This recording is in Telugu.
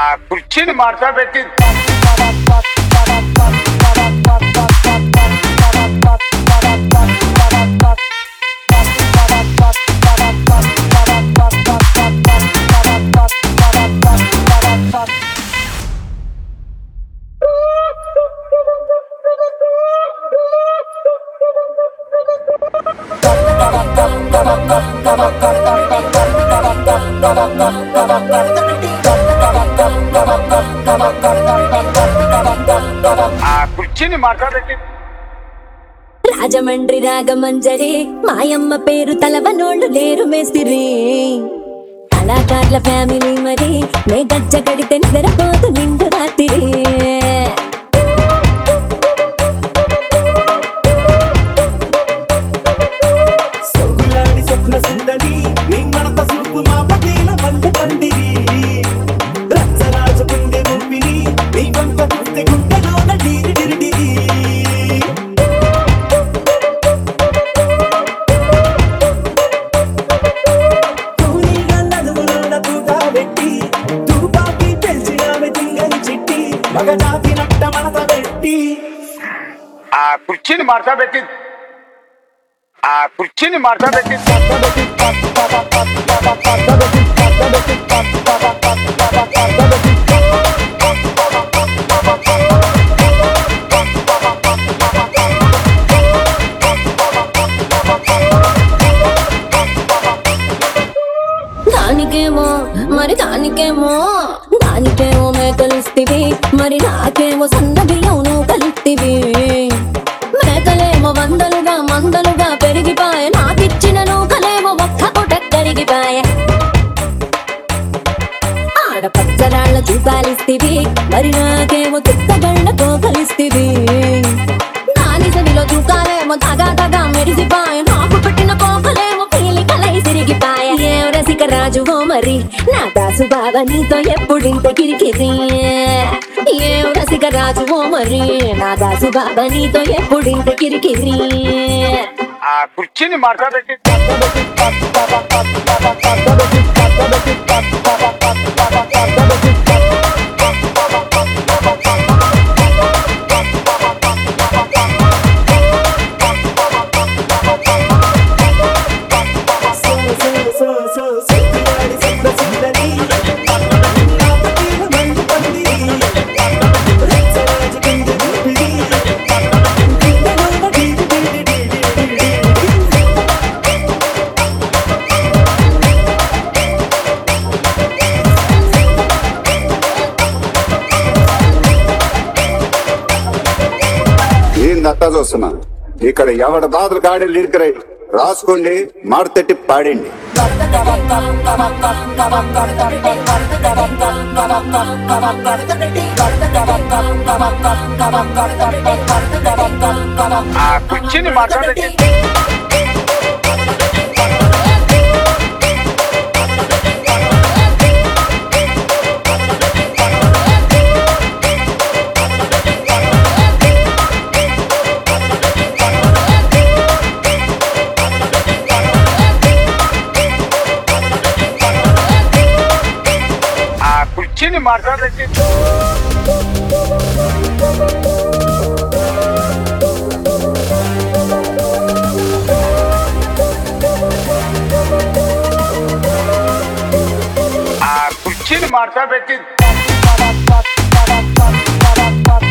కుర్చీని మార్చా పెట్టి ఆ కుర్చీని మార్చా పెట్టి రాజమండ్రి రాగమంజరి మాయమ్మ పేరు తలవనోళ్ళు లేరు మేస్తిరి కళాకారుల ఫ్యామిలీ మరి నే గజ్జ కడితే నిద్రపోతు నిండు రాత్రి సొగులాడి స్వప్న సుందరి నీ మడత సూపు మా పటేల మల్లె పందిరి రచ్చరాజు గుండె ఊపిరి నీ వంక గుండె గుండెలోన డీరి డిరి డిరి కూలీగా నడుములోన తూగా పెట్టి తూపాకి పెంచినామె తింగని చిట్టి మగజాతి నట్ట మనత పెట్టి ఆ కుర్చీని మార్చా పెట్టి ఆ కుర్చీని మార్చా పెట్టి దానికేమో మరి దానికేమో దానికేమో మేకలిస్తివి మరి నాకేమో సన్న బియ్యం కలిస్తివి మేకలేమో వందలుగా మందలుగా పెరిగిపాయ నాకిచ్చిన నూకలేమో ఒక్క పూట కరిగిపాయ ఆడపచ్చరాళ్ళ చూపాలిస్తివి మరి నాకేమో తుక్కగళ్ళ కోకలిస్తివి నాని సనిలో చూకాలేమో తగా తగా మెరిసిపాయ నాకు పెట్టిన కోకలేమో పీలి కలై సిరిగిపాయ ఏం రసిక రాజువో మరి నా దాసు బాబా నీతో ఎప్పుడింత కిరికిరి ఏం రసిక రాజువో మరి నా దాసు బాబా నీతో ఎప్పుడింత కిరికిరి ఆ కుర్చీని మార్చా పెట్టి సో సో సో సో సొగులాడి స్వప్న సుందరి నా పటేల మల్లె పందిరి రచ్చరాజు గుండె ఊపిరి గుండెలోన డీరి డిరి డిరి డిరి ఏందత్తా చూస్తున్నా ఇక్కడ ఎవడ బాధలు కాడే లిరికరై రాసుకోండి మాడతెట్టి పాడండి ఆ కుర్చీని మార్చా పెట్టి ఆ కుర్చీని మార్చా పెట్టి ఆ కుర్చీని మార్చా పెట్టి